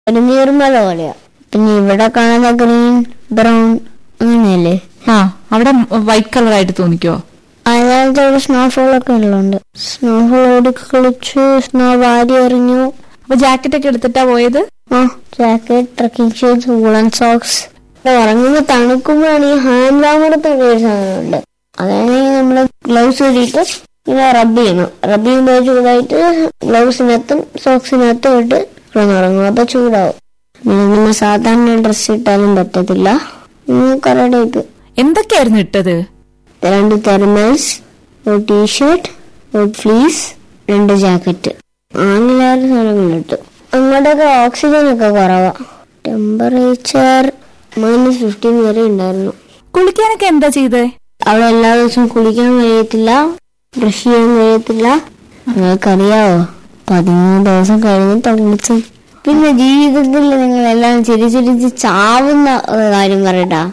ഒരു നീർമല പോലെയാ പിന്നെ ഇവിടെ കാണുന്ന ഗ്രീൻ ബ്രൗൺ അങ്ങനെയല്ലേ ആ അവിടെ വൈറ്റ് കളർ ആയിട്ട് തോന്നിക്കോ അതിനകത്ത് ഒരു സ്നോഫോൾ ഒക്കെ ഉള്ളുണ്ട് സ്നോഫോൾ ഓടി കളിച്ചു സ്നോ വാരി എറിഞ്ഞു അപ്പൊ ജാക്കറ്റ് ഒക്കെ എടുത്തിട്ടാ പോയത് ആ jacket trekking shoes woollen socks ഉറങ്ങുമ്പോ തണുക്കുമ്പോഴാണ് ഈ ഹാൻഡ് വാമറത്തെ ഒരു സാധനമുണ്ട് അതാണെങ്കിൽ നമ്മള് ഗ്ലൗസ് ഇട്ടിട്ട് ഇങ്ങനെ റബ്ബ് ചെയ്യണം റബ്ബ് ചെയ്യുമ്പോൾ ചൂടായിട്ട് ഗ്ലൗസിനകത്തും സോക്സിനകത്തും ഇട്ട് കിടന്നുറങ്ങും അപ്പൊ ചൂടാവും പിന്നെ നമ്മൾ സാധാരണ ഡ്രസ് ഇട്ടാലും പറ്റത്തില്ല ഇങ്ങനെ കുറെ ടൈപ്പ് എന്തൊക്കെയായിരുന്നു ഇട്ടത് രണ്ട് തെർമൽസ് ഒരു ടീഷർട്ട് ഒരു ഫ്ലീസ് രണ്ട് ജാക്കറ്റ് അങ്ങനെ സാധനങ്ങളിട്ടു അങ്ങോട്ടൊക്കെ ഓക്സിജൻ ഒക്കെ കുറവാ ടെമ്പറേച്ചർ മൈനസ് ഫിഫ്റ്റീൻ വരെ ഉണ്ടായിരുന്നു കുളിക്കാനൊക്കെ എന്താ ചെയ്തേ അവിടെ എല്ലാ ദിവസവും കുളിക്കാൻ കഴിയത്തില്ല ബ്രഷ് ചെയ്യാൻ കഴിയത്തില്ല നിങ്ങൾക്കറിയാവോ പതിമൂന്ന് ദിവസം കഴിഞ്ഞിട്ട് കുളിച്ചു പിന്നെ ജീവിതത്തിൽ നിങ്ങൾ എല്ലാം ചിരി ചിരിച്ച് ചാവുന്ന ഒരു കാര്യം പറയട്ടാ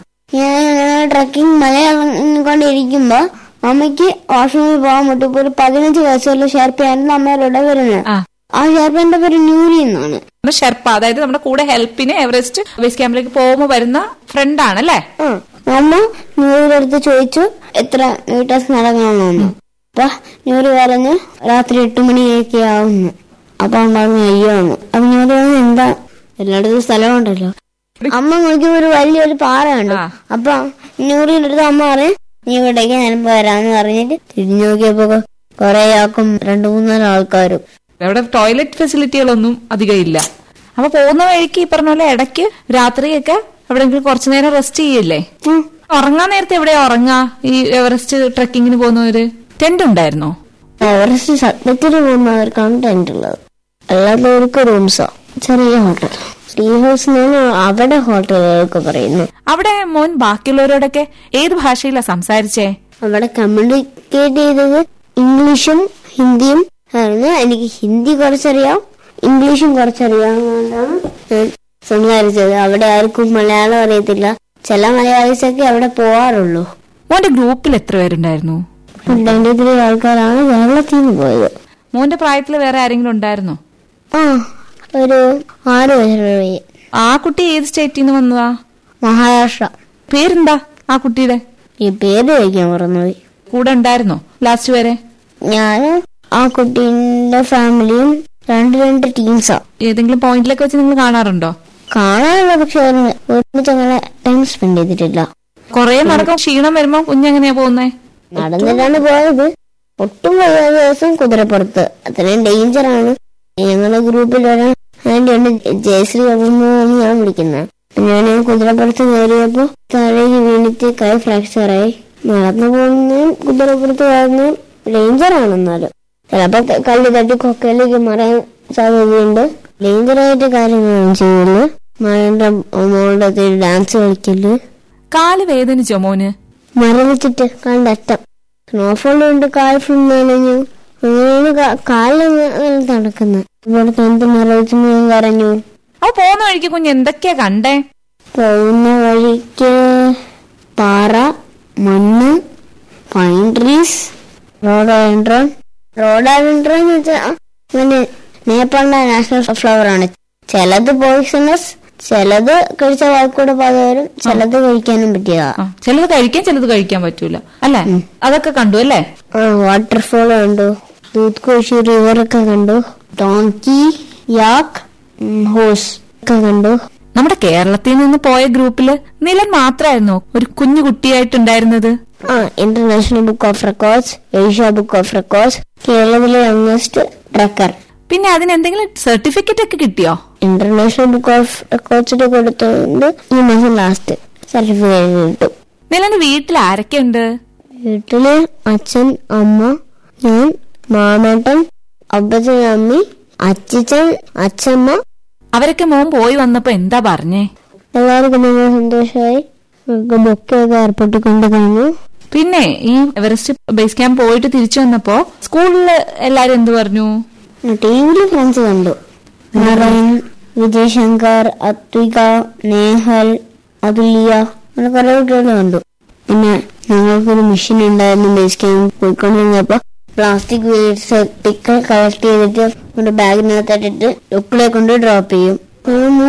ഞാൻ ട്രക്കിംഗ് മല കൊണ്ടിരിക്കുമ്പോ അമ്മയ്ക്ക് വാഷ്റൂമിൽ പോകാൻ പറ്റും ഒരു പതിനഞ്ച് വയസ്സുള്ള ഷെർപ്പിയാണ് അമ്മയുടെ വരുന്നത് ആ ആ ഷെർപ്പിന്റെ പേര് ന്യൂരി എന്നാണ് നമ്മുടെ ഷെർപ്പ അതായത് നമ്മുടെ കൂടെ ഹെൽപ്പിന് എവറസ്റ്റ് ബേസ് ക്യാമ്പിലേക്ക് പോകുമ്പോ വരുന്ന ഫ്രണ്ട് ആണല്ലേ ആ അമ്മ ന്യൂറിയുടെ അടുത്ത് ചോദിച്ചു എത്ര മീറ്റേഴ്സ് നടക്കണമെന്ന് അപ്പൊ ന്യൂറി പറഞ്ഞു രാത്രി എട്ട് മണിയൊക്കെ ആവുന്നു അപ്പൊ ഉണ്ടാകുന്ന അയ്യോ എന്ന് അപ്പൊ ന്യൂറി പറഞ്ഞു എന്താ എല്ലായിടത്തും സ്ഥലമുണ്ടല്ലോ അമ്മ നോക്കിയപ്പോ ഒരു വലിയൊരു പാറയുണ്ട് ആ. അപ്പൊ ന്യൂറിയുടെ അടുത്ത് അമ്മ പറയും നീ ഇവിടേക്ക് ഞാനിപ്പോ വരാന്ന് പറഞ്ഞിട്ട് തിരിഞ്ഞു നോക്കിയപ്പോ കൊറേ ആക്കും രണ്ടു മൂന്നാല് ആൾക്കാരും അവിടെ ടോയ്ലറ്റ് ഫെസിലിറ്റികളൊന്നും അധികം ഇല്ല അപ്പൊ പോകുന്ന വഴിക്ക് ഈ പറഞ്ഞ പോലെ ഇടയ്ക്ക് രാത്രിയൊക്കെ എവിടെയെങ്കിലും കുറച്ചു നേരം റെസ്റ്റ് ചെയ്യില്ലേ ഉം. ഉറങ്ങാൻ നേരത്തെ എവിടെയാ ഉറങ്ങാ ഈ എവറസ്റ്റ് ട്രക്കിങ്ങിന് പോകുന്നവര് ടെന്റ് ഉണ്ടായിരുന്നോ എവറസ്റ്റ് സത്യത്തിന് പോകുന്നവർക്കാണ് ടെന്റ് ഉള്ളത് അല്ലാത്തവർക്ക് റൂംസോ ചെറിയ ഹോട്ടൽ ടീ ഹൗസ് എന്നാണ് അവിടെ ഹോട്ടലുകൾക്ക് പറയുന്നത് അവിടെ മോൻ ബാക്കിയുള്ളവരോടൊക്കെ ഏത് ഭാഷയിലാ സംസാരിച്ചേ അവിടെ കമ്മ്യൂണിക്കേറ്റ് ചെയ്തത് ഇംഗ്ലീഷും ഹിന്ദിയും ആയിരുന്നു എനിക്ക് ഹിന്ദി കുറച്ചറിയാം ഇംഗ്ലീഷും കുറച്ചറിയാവുന്നതുകൊണ്ടാണ് ഞാൻ സംസാരിച്ചത് അവിടെ ആർക്കും മലയാളം അറിയത്തില്ല ചില മലയാളീസൊക്കെ അവിടെ പോവാറുള്ളൂ മോന്റെ ഗ്രൂപ്പിൽ എത്ര പേരുണ്ടായിരുന്നു രണ്ടു ത്രീ ആൾക്കാരാണ് കേരളത്തിൽ നിന്ന് പോയത് മോന്റെ പ്രായത്തിൽ വേറെ ആരെങ്കിലും ഉണ്ടായിരുന്നോ ആ ഒരു ആറ് പേര് ആ കുട്ടി ഏത് സ്റ്റേറ്റിൽ നിന്ന് വന്നതാ മഹാരാഷ്ട്ര പേരെന്താ ആ കുട്ടിയുടെ ഈ പേര് ചോദിക്കാൻ മറന്നുപോയി കൂടെ ഉണ്ടായിരുന്നോ ലാസ്റ്റ് വരെ ഞാൻ ആ കുട്ടീന്റെ ഫാമിലിയും രണ്ട് രണ്ട് ടീംസാ ഏതെങ്കിലും പോയിന്റിലൊക്കെ വെച്ച് നിങ്ങൾ കാണാറുണ്ടോ കാണാനുള്ള പക്ഷെ ഒരു- ഒരുമിച്ച് അങ്ങനെ ടൈം സ്പെൻഡ് ചെയ്തിട്ടില്ല കൊറേ നടക്കും ക്ഷീണം വരുമ്പോ കുഞ്ഞെങ്ങനെയാ പോകുന്നേ നടന്നിട്ടാണ് പോയത് ഒട്ടും വയ്യാത്ത ദിവസം കുതിരപ്പുറത്ത് അത്രയും ഡേഞ്ചർ ആണ് ഞങ്ങളുടെ ഗ്രൂപ്പിൽ ഒരാൾ ആന്റിയുണ്ട് ജയശ്രീ എന്ന് ഞാൻ വിളിക്കുന്നത് ഞാൻ കുതിരപ്പുറത്ത് കയറിയപ്പോ താഴേക്ക് വീണിട്ട് കൈ ഫ്രാക്ചർ ആയി നടന്നു പോകുന്നതും കുതിരപ്പുറത്ത് പോകുന്നതും ഡേഞ്ചർ ആണ് എന്നാലും ചിലപ്പോ ക- കല്ല് തട്ടി കൊക്കയിലേക്ക് മറയാൻ സാധ്യതയുണ്ട് ഡേഞ്ചർ ആയിട്ട് കാര്യങ്ങളാണ് ചെയ്യുന്നത് മഴയുടെ മോളുടെ ഡാൻസ് കളിക്കല് കാല് വേദനിച്ചോ മോന് മരവിച്ചിട്ട് കാലിന്റെ അറ്റം സ്നോഫോൾ കൊണ്ട് കാൽ ഫുൾ നനഞ്ഞു അങ്ങനെയാണ് കാ- കാലിൽ നടക്കുന്നത് ഇവിടെ തൊന്ത് മരവിച്ച് ഞാൻ കരഞ്ഞു അപ്പൊ പോകുന്ന വഴിക്ക് കുഞ്ഞ് എന്തൊക്കെയാ കണ്ടേ പോകുന്ന വഴിക്ക് പാറ മണ്ണ് പൈൻ ട്രീസ് റോഡോഡ്രോൺ റോഡോഡ്രോൺ എന്ന് വെച്ചാൽ പിന്നെ നേപ്പാളിന്റെ നാഷണൽ ഫ്ലവർ ആണ് ചിലത് പോയിസണസ് ചിലത് കഴിച്ച വാക്കൂടെ പാത വരും ചിലത് കഴിക്കാനും പറ്റിയതാ ആ, ചിലത് കഴിക്കാൻ ചിലത് കഴിക്കാൻ പറ്റൂല അല്ലേ അതൊക്കെ കണ്ടു അല്ലേ ആ വാട്ടർഫോൾ കണ്ടു ദൂത് കോശി റിവർ ഒക്കെ കണ്ടു ഡോങ്കി യാക്ക് ഹോസ് ഒക്കെ കണ്ടു നമ്മുടെ കേരളത്തിൽ നിന്ന് പോയ ഗ്രൂപ്പില് നിലൻ മാത്രമായിരുന്നോ ഒരു കുഞ്ഞു കുട്ടിയായിട്ടുണ്ടായിരുന്നത് ആ international book of records Asia book of records കേരളത്തിലെ യങ്ങസ്റ്റ് ട്രക്കർ പിന്നെ അതിന് എന്തെങ്കിലും സർട്ടിഫിക്കറ്റ് ഒക്കെ കിട്ടിയോ ഇന്റർനാഷണൽ ബുക്ക് ഓഫ് റെക്കോർഡ്സിന് കൊടുത്തുകൊണ്ട് ഈ മാസം ലാസ്റ്റ് സർട്ടിഫിക്കറ്റ് കിട്ടും നിലന് വീട്ടിൽ ആരൊക്കെയുണ്ട് വീട്ടില് അച്ഛൻ അമ്മ ഞാൻ മാമേട്ടൻ അപ്പച്ചൻ അമ്മി അച്ചിച്ചൻ അച്ഛമ്മ അവരൊക്കെ മോൻ പോയി വന്നപ്പോ എന്താ പറഞ്ഞേ എല്ലാവർക്കും നല്ല സന്തോഷമായി ബൊക്കെയൊക്കെ ഏർപ്പെട്ടിക്കൊണ്ട് കഴിഞ്ഞു പിന്നെ ഈ എവറസ്റ്റ് ബേസ് ക്യാമ്പ് പോയിട്ട് തിരിച്ചു വന്നപ്പോ സ്കൂളില് എല്ലാരും എന്ത് പറഞ്ഞു ടി വിയിൽ ഫ്രണ്ട്സ് കണ്ടു നറൈൻ വിജയ് ശങ്കർ അത്വിക നേഹൽ അതുല്യ അങ്ങനെ കുറെ കുട്ടികൾ കണ്ടു പിന്നെ ഞങ്ങൾക്കൊരു മെഷീൻ ഉണ്ടായിരുന്നു ബേസ് ക്യാമ്പ് പോയിക്കൊണ്ടിരുന്നപ്പോ പ്ലാസ്റ്റിക് വേസ്റ്റ് പിക്കൾ കളക്ട് ചെയ്തിട്ട് ഒരു ബാഗിനകത്തിട്ടിട്ട് ലുക്കിലെ കൊണ്ട് ഡ്രോപ്പ് ചെയ്യും ആ